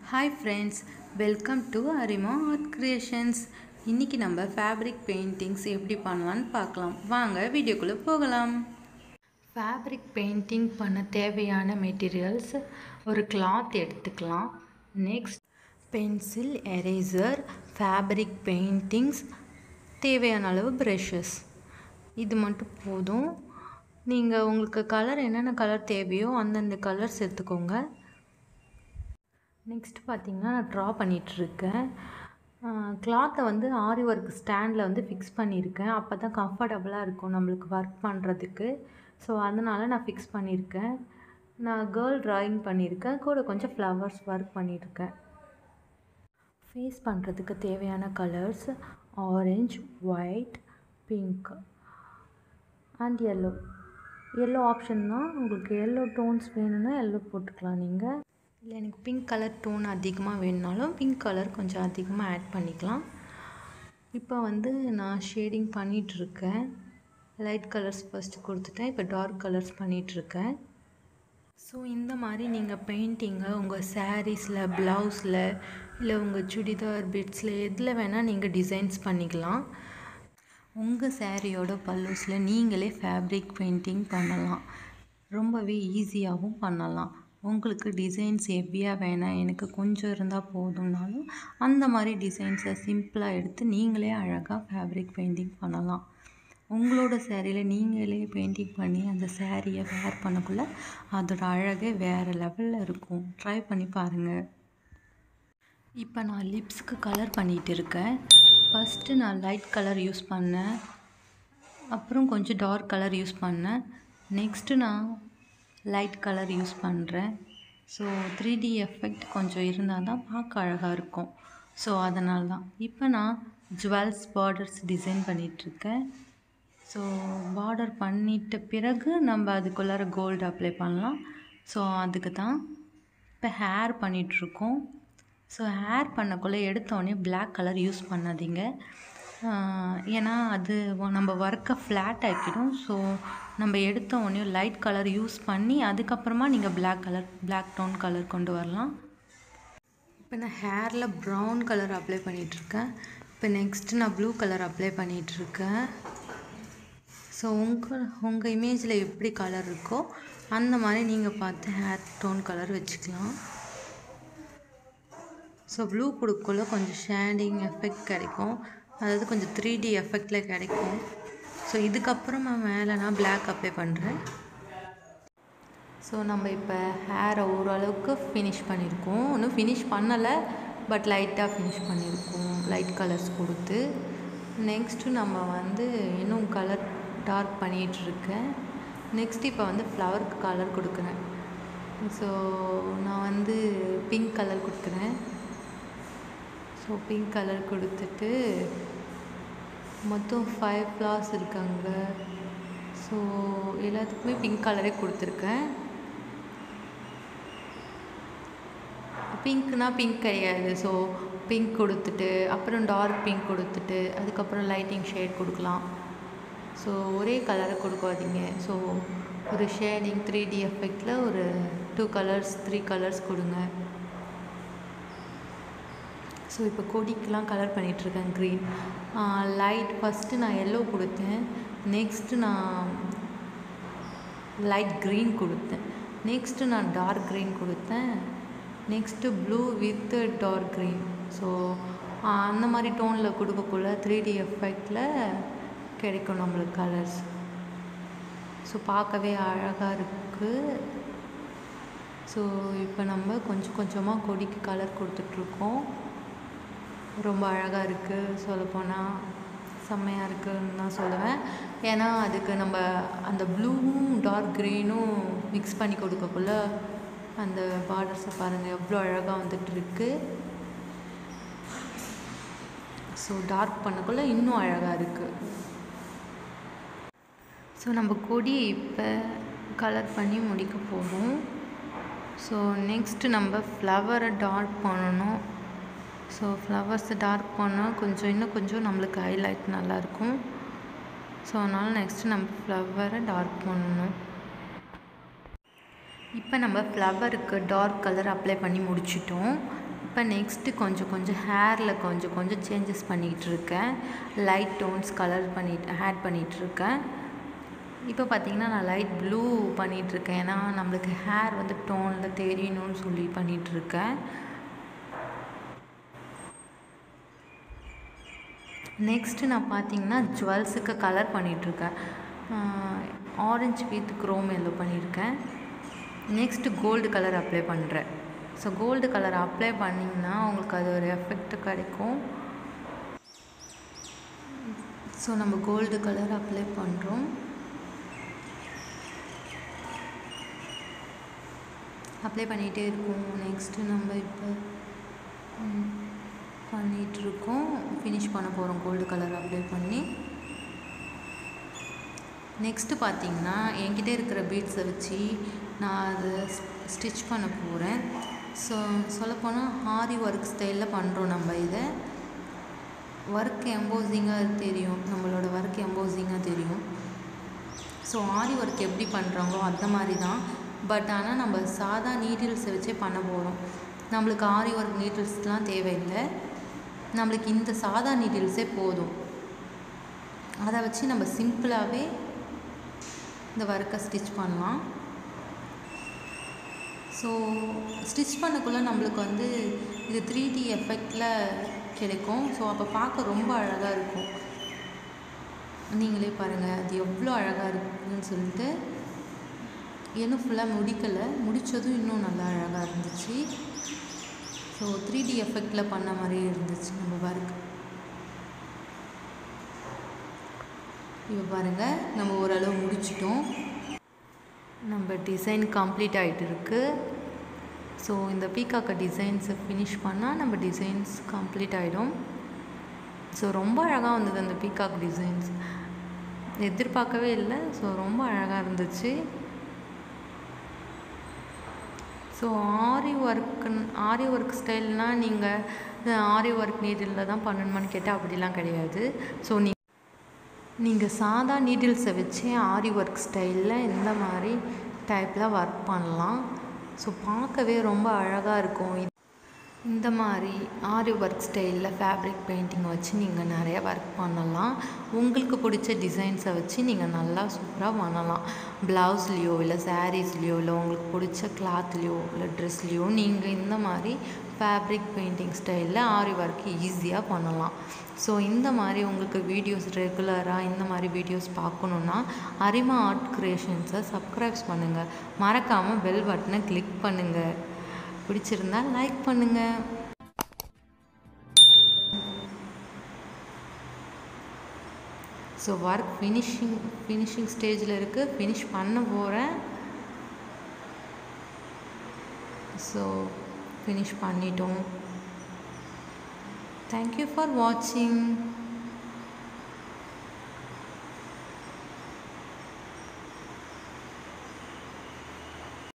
hi friends welcome to Arima art creations இன்றைக்கி நம்ம fabric paintings எப்படி பண்ணலான்னு பார்க்கலாம் வாங்க வீடியோக்குள்ளே போகலாம் ஃபேப்ரிக் பெயிண்டிங் பண்ண தேவையான மெட்டீரியல்ஸ் ஒரு கிளாத் எடுத்துக்கலாம் next pencil eraser fabric paintings தேவையான அளவு ப்ரஷஸ் இது மட்டும் போதும் நீங்கள் உங்களுக்கு கலர் என்னென்ன கலர் தேவையோ அந்தந்த கலர்ஸ் எடுத்துக்கோங்க நெக்ஸ்ட் பார்த்தீங்கன்னா நான் ட்ரா பண்ணிகிட்ருக்கேன் கிளாத்தை வந்து ஆரி ஒர்க் ஸ்டாண்டில் வந்து ஃபிக்ஸ் பண்ணியிருக்கேன் அப்போ தான் கம்ஃபர்டபுளாக இருக்கும் நம்மளுக்கு ஒர்க் பண்ணுறதுக்கு ஸோ அதனால் நான் ஃபிக்ஸ் பண்ணியிருக்கேன் நான் கேர்ள் ட்ராயிங் பண்ணியிருக்கேன் கூட கொஞ்சம் ஃப்ளவர்ஸ் ஒர்க் பண்ணியிருக்கேன் ஃபேஸ் பண்ணுறதுக்கு தேவையான colours orange white pink and yellow yellow option தான் உங்களுக்கு எல்லோ டோன்ஸ் வேணும்னா எல்லோ போட்டுக்கலாம் நீங்கள் இல்லை எனக்கு பிங்க் கலர் டோன் அதிகமாக வேணுனாலும் பிங்க் கலர் கொஞ்சம் அதிகமாக ஆட் பண்ணிக்கலாம் இப்போ வந்து நான் ஷேடிங் பண்ணிகிட்ருக்கேன் லைட் கலர்ஸ் ஃபஸ்ட்டு கொடுத்துட்டேன் இப்போ டார்க் கலர்ஸ் பண்ணிகிட்ருக்கேன் ஸோ இந்த மாதிரி நீங்கள் பெயிண்டிங்கை உங்கள் சாரீஸில் ப்ளவுஸில் இல்லை உங்கள் சுடிதார் பிட்ஸில் எதில் வேணால் நீங்கள் டிசைன்ஸ் பண்ணிக்கலாம் உங்கள் சாரியோட பல்லூஸில் நீங்களே ஃபேப்ரிக் பெயிண்டிங் பண்ணலாம் ரொம்பவே ஈஸியாகவும் பண்ணலாம் உங்களுக்கு டிசைன்ஸ் ஹெவியாக வேணாம் எனக்கு கொஞ்சம் இருந்தால் போதும்னாலும் அந்த மாதிரி டிசைன்ஸை சிம்பிளாக எடுத்து நீங்களே அழகாக ஃபேப்ரிக் பெயிண்டிங் பண்ணலாம் உங்களோட சேரீயில் நீங்களே பெயிண்டிங் பண்ணி அந்த சேரீயை வேர் பண்ணக்குள்ளே அதோட அழகே வேறு லெவலில் இருக்கும் ட்ரை பண்ணி பாருங்கள் இப்போ நான் லிப்ஸ்க்கு கலர் பண்ணிகிட்டு இருக்கேன் ஃபஸ்ட்டு நான் லைட் கலர் யூஸ் பண்ணேன் அப்புறம் கொஞ்சம் டார்க் கலர் யூஸ் பண்ணேன் நெக்ஸ்ட்டு நான் லைட் கலர் யூஸ் பண்ணுறேன் ஸோ த்ரீ டி எஃபெக்ட் கொஞ்சம் இருந்தால் தான் பார்க்க அழகாக இருக்கும் ஸோ அதனால தான் இப்போ நான் ஜுவல்ஸ் பார்டர்ஸ் டிசைன் பண்ணிகிட்ருக்கேன் ஸோ பார்டர் பண்ணிட்ட பிறகு நம்ம அதுக்குள்ளார கோல்டு அப்ளை பண்ணலாம் ஸோ அதுக்கு தான் இப்போ ஹேர் பண்ணிகிட்ருக்கோம் ஸோ ஹேர் பண்ணக்குள்ளே எடுத்தோடனே பிளாக் கலர் யூஸ் பண்ணாதீங்க ஏன்னா அது நம்ம ஒர்க்கை ஃப்ளாட் ஆக்கிடும் ஸோ நம்ம எடுத்த உடனே லைட் கலர் யூஸ் பண்ணி அதுக்கப்புறமா நீங்கள் black colour black tone colour கொண்டு வரலாம் இப்போ நான் ஹேரில் ப்ரௌன் கலர் அப்ளை பண்ணிகிட்ருக்கேன் இப்போ நெக்ஸ்ட்டு நான் ப்ளூ கலர் அப்ளை பண்ணிகிட்ருக்கேன் ஸோ உங்கள் உங்கள் இமேஜில் எப்படி கலர் இருக்கோ அந்த மாதிரி நீங்கள் பார்த்து ஹேர் டோன் கலர் வச்சுக்கலாம் ஸோ ப்ளூ கொடுக்குள்ள கொஞ்சம் ஷேடிங் எஃபெக்ட் கிடைக்கும் அதாவது கொஞ்சம் த்ரீ டி எஃபெக்டில் கிடைக்கும் ஸோ இதுக்கப்புறமா மேலே நான் பிளாக் அப்ளை பண்ணுறேன் ஸோ நம்ம இப்போ ஹேரை ஓரளவுக்கு ஃபினிஷ் பண்ணியிருக்கோம் இன்னும் ஃபினிஷ் பண்ணலை பட் லைட்டாக ஃபினிஷ் பண்ணியிருக்கோம் லைட் கலர்ஸ் கொடுத்து நெக்ஸ்ட்டு நம்ம வந்து இன்னும் கலர் டார்க் பண்ணிகிட்ருக்கேன் நெக்ஸ்ட் இப்போ வந்து ஃப்ளவருக்கு கலர் கொடுக்குறேன் ஸோ நான் வந்து பிங்க் கலர் கொடுக்குறேன் ஸோ பிங்க் கலர் கொடுத்துட்டு மொத்தம் ஃபைவ் ஃப்ளார்ஸ் இருக்காங்க ஸோ எல்லாத்துக்குமே பிங்க் கலரே கொடுத்துருக்கேன் பிங்க்னா பிங்க் கிடையாது ஸோ பிங்க் கொடுத்துட்டு அப்புறம் டார்க் பிங்க் கொடுத்துட்டு அதுக்கப்புறம் லைட்டிங் ஷேட் கொடுக்கலாம் ஸோ ஒரே கலரை கொடுக்காதீங்க ஸோ ஒரு ஷேடிங் த்ரீ டி எஃபெக்டில் ஒரு டூ கலர்ஸ் த்ரீ கலர்ஸ் கொடுங்க ஸோ இப்போ கொடிக்கெலாம் கலர் பண்ணிகிட்ருக்கேன் க்ரீன் லைட் ஃபஸ்ட்டு நான் எல்லோ கொடுத்தேன் நெக்ஸ்ட்டு நான் லைட் க்ரீன் கொடுத்தேன் நெக்ஸ்ட்டு நான் டார்க் க்ரீன் கொடுத்தேன் next blue with dark green so அந்த மாதிரி டோனில் கொடுக்கக்குள்ள த்ரீ டி எஃபெக்டில் கிடைக்கும் நம்மளுக்கு கலர்ஸ் ஸோ பார்க்கவே அழகாக இருக்குது ஸோ இப்போ நம்ம கொஞ்சம் கொஞ்சமாக கொடிக்கு கலர் கொடுத்துட்ருக்கோம் ரொம்ப அழகாக இருக்குது சொல்லப்போனால் செம்மையாக இருக்குதுன்னு தான் சொல்லுவேன் ஏன்னா அதுக்கு நம்ம அந்த ப்ளூவும் டார்க் க்ரீனும் மிக்ஸ் பண்ணி கொடுக்கக்குள்ள அந்த பார்டர்ஸை பாருங்கள் எவ்வளோ அழகாக வந்துட்டுருக்கு ஸோ டார்க் பண்ணக்குள்ளே இன்னும் அழகாக இருக்குது ஸோ நம்ம கொடியை இப்போ கலர் பண்ணி முடிக்க போகிறோம் ஸோ நெக்ஸ்ட்டு நம்ம ஃப்ளவரை டார்க் பண்ணணும் ஸோ ஃப்ளவர்ஸை டார்க் பண்ணால் கொஞ்சம் இன்னும் கொஞ்சம் நம்மளுக்கு ஹைலைட் நல்லாயிருக்கும் ஸோ அதனால் நெக்ஸ்ட்டு நம்ம ஃப்ளவரை டார்க் பண்ணணும் இப்போ நம்ம ஃப்ளவருக்கு டார்க் கலர் அப்ளை பண்ணி முடிச்சிட்டோம் இப்போ நெக்ஸ்ட்டு கொஞ்சம் கொஞ்சம் ஹேரில் கொஞ்சம் கொஞ்சம் சேஞ்சஸ் பண்ணிகிட்டு இருக்கேன் லைட் டோன்ஸ் கலர் பண்ணிட்டு ஆட் பண்ணிகிட்ருக்கேன் இப்போ பார்த்தீங்கன்னா நான் லைட் ப்ளூ பண்ணிகிட்ருக்கேன் ஏன்னா நம்மளுக்கு ஹேர் வந்து டோனில் தெரியணும்னு சொல்லி பண்ணிகிட்ருக்கேன் நெக்ஸ்ட்டு நான் பார்த்தீங்கன்னா ஜுவல்ஸுக்கு கலர் பண்ணிகிட்ருக்கேன் ஆரஞ்சு வித் க்ரோம் எல்லோ பண்ணியிருக்கேன் நெக்ஸ்ட்டு கோல்டு கலர் அப்ளை பண்ணுறேன் ஸோ கோல்டு கலர் அப்ளை பண்ணிங்கன்னா உங்களுக்கு அது ஒரு எஃபெக்ட் கிடைக்கும் ஸோ நம்ம கோல்டு கலர் அப்ளை பண்ணுறோம் அப்ளை பண்ணிகிட்டே இருக்கோம் நெக்ஸ்ட்டு நம்ம இப்போ பண்ணிகிட்ருக்கோம் ஃபினிஷ் பண்ண போகிறோம் கோல்டு கலர் அப்ளை பண்ணி நெக்ஸ்ட்டு பார்த்தீங்கன்னா என்கிட்ட இருக்கிற பீட்ஸை வச்சு நான் அதை ஸ்டிச் பண்ண போகிறேன் ஸோ சொல்லப்போனால் ஹாரி ஒர்க் ஸ்டைலில் பண்ணுறோம் நம்ம இதை ஒர்க் எம்போசிங்காக தெரியும் நம்மளோட ஒர்க் எம்போசிங்காக தெரியும் ஸோ ஆரி ஒர்க் எப்படி பண்ணுறாங்களோ அந்த மாதிரி தான் பட் ஆனால் நம்ம சாதா நீடில்ஸை வச்சே பண்ண போகிறோம் நம்மளுக்கு ஆரி ஒர்க் நீடில்ஸ்லாம் தேவையில்லை நம்மளுக்கு இந்த சாதா நீடில்ஸே போதும் அதை வச்சு நம்ம சிம்பிளாகவே இந்த ஒர்க்கை ஸ்டிச் பண்ணலாம் ஸோ ஸ்டிச் பண்ணக்குள்ளே நம்மளுக்கு வந்து இது த்ரீ டி எஃபெக்டில் கிடைக்கும் ஸோ அப்போ பார்க்க ரொம்ப அழகாக இருக்கும் நீங்களே பாருங்கள் அது எவ்வளோ அழகாக இருக்குன்னு சொல்லிட்டு இன்னும் ஃபுல்லாக முடிக்கலை முடித்ததும் இன்னும் நல்லா அழகாக இருந்துச்சு ஸோ த்ரீ டி எஃபெக்டில் பண்ண மாதிரி இருந்துச்சு நம்ம ஒர்க் இப்போ பாருங்கள் நம்ம ஓரளவு முடிச்சிட்டோம் நம்ம டிசைன் கம்ப்ளீட் ஆகிட்டு இருக்கு ஸோ இந்த பீக்காக்க டிசைன்ஸை ஃபினிஷ் பண்ணால் நம்ம டிசைன்ஸ் கம்ப்ளீட் ஆகிடும் ஸோ ரொம்ப அழகாக வந்தது அந்த பீகாக் டிசைன்ஸ் எதிர்பார்க்கவே இல்லை ஸோ ரொம்ப அழகாக இருந்துச்சு so aari work aari work ஸ்டைல்னால் நீங்கள் ஆரி ஒர்க் நீடிலில் தான் பண்ணணுமான்னு கேட்டால் அப்படிலாம் கிடையாது ஸோ நீ நீங்கள் சாதா நீடில்ஸை வச்சே ஆரி ஒர்க் ஸ்டைலில் இந்த மாதிரி டைப்பில் ஒர்க் பண்ணலாம் ஸோ பார்க்கவே ரொம்ப அழகாக இருக்கும் இந்த மாதிரி ஆரி ஒர்க் ஸ்டைலில் ஃபேப்ரிக் பெயிண்டிங் வச்சு நீங்கள் நிறைய ஒர்க் பண்ணலாம் உங்களுக்கு பிடிச்ச டிசைன்ஸை வச்சு நீங்கள் நல்லா சூப்பராக பண்ணலாம் ப்ளவுஸ்லேயோ இல்லை சாரீஸ்லேயோ இல்லை உங்களுக்கு பிடிச்ச கிளாத்லேயோ இல்லை ட்ரெஸ்லேயோ நீங்கள் இந்த மாதிரி ஃபேப்ரிக் பெயிண்டிங் ஸ்டைலில் ஆரி ஒர்க் ஈஸியாக பண்ணலாம் ஸோ இந்த மாதிரி உங்களுக்கு வீடியோஸ் ரெகுலராக இந்த மாதிரி வீடியோஸ் பார்க்கணுன்னா அரிமா ஆர்ட் க்ரியேஷன்ஸை சப்ஸ்கிரைப்ஸ் பண்ணுங்கள் மறக்காமல் பெல் பட்டனை கிளிக் பண்ணுங்கள் பிடிச்சிருந்தா லைக் பண்ணுங்கள் ஸோ ஒர்க் ஃபினிஷிங் ஃபினிஷிங் ஸ்டேஜில் இருக்குது ஃபினிஷ் பண்ண போகிறேன் ஸோ ஃபினிஷ் பண்ணிட்டோம் தேங்க்யூ ஃபார் வாட்சிங்